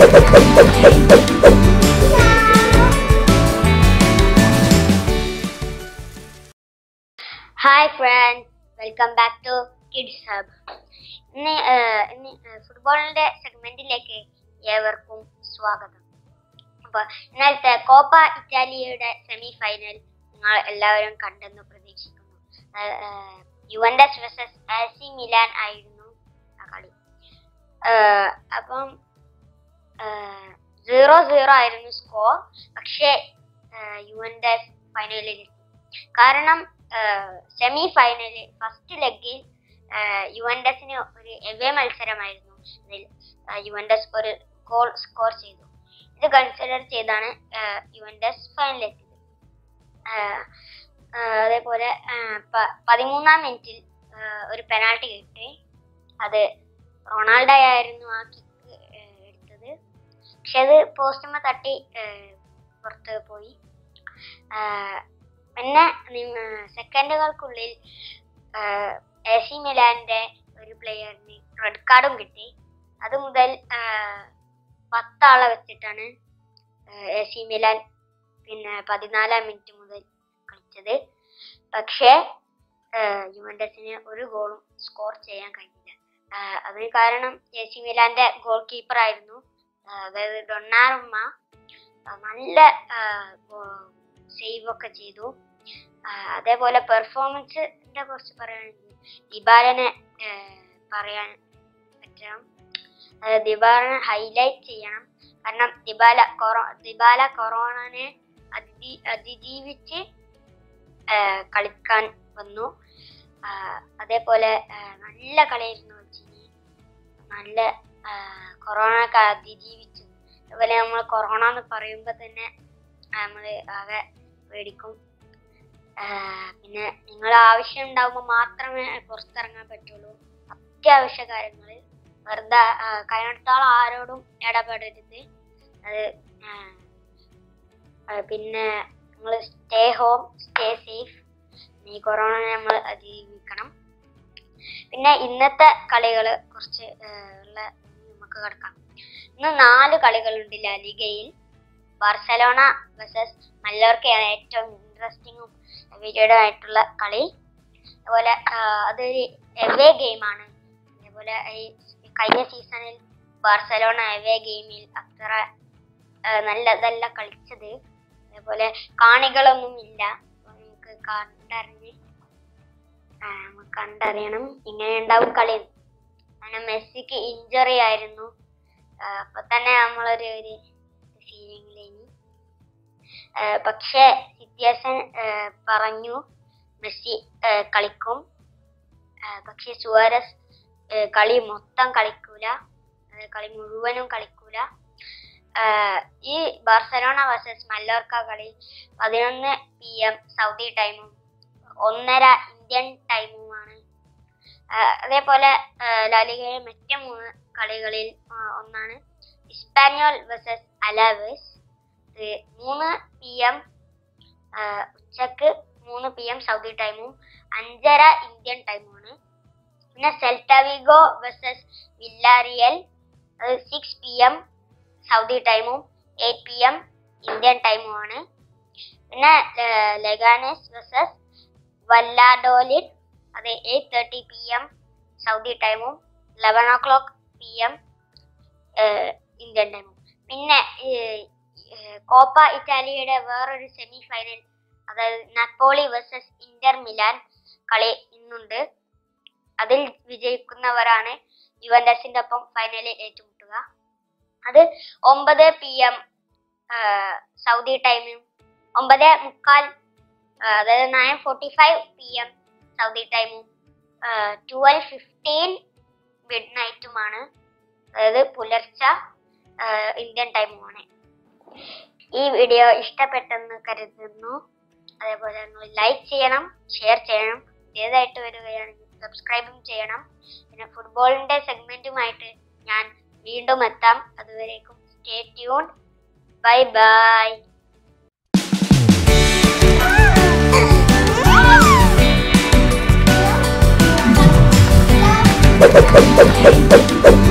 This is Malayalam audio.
Hi friends welcome back to kids hub ഇന്ന് ഏഹ്, ഇന്ന് ഏഹ്, ഫുട്ബോളിന്റെ സെഗ്മെന്റിലേക്ക് ഏവർക്കും സ്വാഗതം അപ്പൊ ഇന്നലത്തെ കോപ്പ ഇറ്റാലിയയുടെ സെമി ഫൈനൽ നിങ്ങൾ എല്ലാവരും കണ്ടെന്ന് പ്രതീക്ഷിക്കുന്നു ഏഹ്, ഏഹ്, യുവന്റസ് വേഴ്സസ് ആസി മിലാൻ ആയിരുന്നു ആ കളി ഏഹ്, അപ്പം സീറോ സീറോ ആയിരുന്നു സ്കോർ പക്ഷേ ഏഹ്, യുവന്റസ് ഫൈനലിൽ എത്തി കാരണം സെമി ഫൈനല് ഫസ്റ്റ് ലെഗിൽ യുവന്റസിന് ഒരു എവേ മത്സരമായിരുന്നു ഇതിൽ ആ, യുവന്റസ് ഒരു ഗോൾ സ്കോർ ചെയ്തു ഇത് കൺസിഡർ ചെയ്താണ് ആ, യുവന്റസ് ഫൈനലിലെത്തിയത് ആ, ആ, അതേപോലെ ആ, പ- പതിമൂന്നാം മിനിറ്റിൽ ആ, ഒരു പെനാൾട്ടി കിട്ടി അത് റൊണാൾഡോ ആയിരുന്നു ആ കിക്ക് എടുത്തത് പക്ഷെ അത് പോസ്റ്റുമ്മ തട്ടി ആ, പുറത്ത് പോയി ആ, പിന്നെ സെക്കൻഡുകൾക്കുള്ളിൽ എ സി മിലാന്റെ ഒരു പ്ലെയറിന് റെഡ് കാർഡും കിട്ടി അത് മുതൽ ആ, പത്താളെ വെച്ചിട്ടാണ് എ സി മിലാൻ പിന്നെ പതിനാലാം മിനിറ്റ് മുതൽ കളിച്ചത് പക്ഷേ യുവന്റസിന് ഒരു ഗോളും സ്കോർ ചെയ്യാൻ കഴിഞ്ഞില്ല ആ, അതിന് കാരണം എ സി മിലാന്റെ ഗോൾ കീപ്പർ ആയിരുന്നു ആ, അതായത് ഡൊണ്ണാറുമ്മ ആ, നല്ല സേവ് ഒക്കെ ചെയ്തു ആ, അതേപോലെ പെർഫോമൻസിന്റെ കുറിച്ച് പറയുകയാണെങ്കിൽ ദിബാലനെ ആ, പറയാൻ പറ്റണം ആ, ദിബാലനെ ഹൈലൈറ്റ് ചെയ്യണം കാരണം ദിബാല കൊറോ ദിബാല കൊറോണനെ അതി അതിജീവിച്ച് ആ, കളിക്കാൻ വന്നു ആ, അതേപോലെ ആ, നല്ല കളിയായിരുന്നു ജിനി നല്ല ആ, കൊറോണ ഒക്കെ അതിജീവിച്ചു അതുപോലെ നമ്മൾ കൊറോണ എന്ന് പറയുമ്പോൾ തന്നെ നമ്മൾ ആകെ പേടിക്കും ആ, പിന്നെ നിങ്ങൾ ആവശ്യം ഉണ്ടാകുമ്പോൾ മാത്രമേ പുറത്തിറങ്ങാൻ പറ്റുള്ളൂ അത്യാവശ്യ കാര്യങ്ങളിൽ വെറുതെ ആ, കഴിയിടത്തോളം ആരോടും ഇടപെടരുത് അത് ആ, ആ, പിന്നെ നിങ്ങൾ സ്റ്റേ ഹോം സ്റ്റേ സേഫ് ഈ കൊറോണ നമ്മൾ അതിജീവിക്കണം പിന്നെ ഇന്നത്തെ കളികൾ കുറച്ച് ആ, ഉള്ള നമുക്ക് കിടക്കാം ഇന്ന് നാല് കളികളുണ്ട് ലാലിഗയിൽ ബാർസലോണ വേഴ്സസ് മല്ലോർക്കയാണ് ഏറ്റവും ഇൻട്രസ്റ്റിങ്ങും വീഡിയോയുടെ ആയിട്ടുള്ള കളി അതുപോലെ ആ, അതൊരു എവേ ഗെയിമാണ് അതേപോലെ ഈ കഴിഞ്ഞ സീസണിൽ ബാർസലോണ എവേ ഗെയിമിൽ അത്ര ആ, നല്ലതല്ല കളിച്ചത് അതേപോലെ കാണികളൊന്നും ഇല്ല അപ്പൊ നമുക്ക് കണ്ടറിഞ്ഞ് ആ, നമുക്ക് കണ്ടറിയണം ഇങ്ങനെ ഉണ്ടാവും കളി അങ്ങനെ മെസ്സിക്ക് ഇഞ്ചറി ആയിരുന്നു ആ, അപ്പൊ തന്നെ നമ്മളൊരു ഒരു ഫീലിംഗിലേനി പക്ഷേ സിറ്റുവേഷൻ പറഞ്ഞു മെസ്സി ആ, കളിക്കും ആ, പക്ഷെ സുവാരസ് ആ, കളി മൊത്തം കളിക്കൂല ആ, കളി മുഴുവനും കളിക്കൂല ആ, ഈ ബാർസലോണ വേഴ്സസ് മല്ലോർക്ക കളി പതിനൊന്ന് പി എം സൗദി ടൈമും ഒന്നര ഇന്ത്യൻ ടൈമുമാണ് ആ, അതേപോലെ ആ, ലാലിഗയിലെ മറ്റ് മൂന്ന് കളികളിൽ ആ, ഒന്നാണ് ഇസ്പാനിയോൾ വേഴ്സസ് അലാവേസ് ഇത് മൂന്ന് പി എം ഉച്ചക്ക് മൂന്ന് പി എം സൗദി ടൈമും അഞ്ചര ഇന്ത്യൻ ടൈമുമാണ് പിന്നെ സെൽറ്റാവിഗോ വേഴ്സസ് വില്ലാറിയൽ അത് സിക്സ് പി എം സൗദി ടൈമും എയ്റ്റ് പി എം ഇന്ത്യൻ ടൈമുമാണ് പിന്നെ ലെഗാനസ് വേഴ്സസ് വല്ലാഡോലിഡ് അത് eight thirty P M Saudi ടൈമും eleven o'clock P M Indian ടൈമും പിന്നെ ഏഹ്, ഏഹ്, കോപ്പ ഇറ്റാലിയയുടെ വേറൊരു സെമി ഫൈനൽ അതായത് നപ്പോളി വേഴ്സസ് ഇന്റർ മിലാൻ കളി ഇന്നുണ്ട് അതിൽ വിജയിക്കുന്നവരാണ് യുവന്റസിന്റെ ഒപ്പം ഫൈനലിൽ ഏറ്റുമുട്ടുക അത് ഒമ്പത് പി എം സൗദി ടൈമും ഒമ്പത് മുക്കാൽ ആ, അതായത് nine forty five P M Saudi ടൈമും ട്വൽവ് ഫിഫ്റ്റീൻ മിഡ് നൈറ്റുമാണ് അതായത് പുലർച്ച ആ, ഇന്ത്യൻ ടൈമുമാണ് ഈ വീഡിയോ ഇഷ്ടപ്പെട്ടെന്ന് കരുതുന്നു അതേപോലെ നിങ്ങൾ ലൈക്ക് ചെയ്യണം ഷെയർ ചെയ്യണം പുതിയതായിട്ട് വരികയാണെങ്കിൽ സബ്സ്ക്രൈബും ചെയ്യണം പിന്നെ ഫുട്ബോളിന്റെ സെഗ്മെന്റുമായിട്ട് ഞാൻ വീണ്ടും എത്താം അതുവരേക്കും stay tune bye bye Thank you.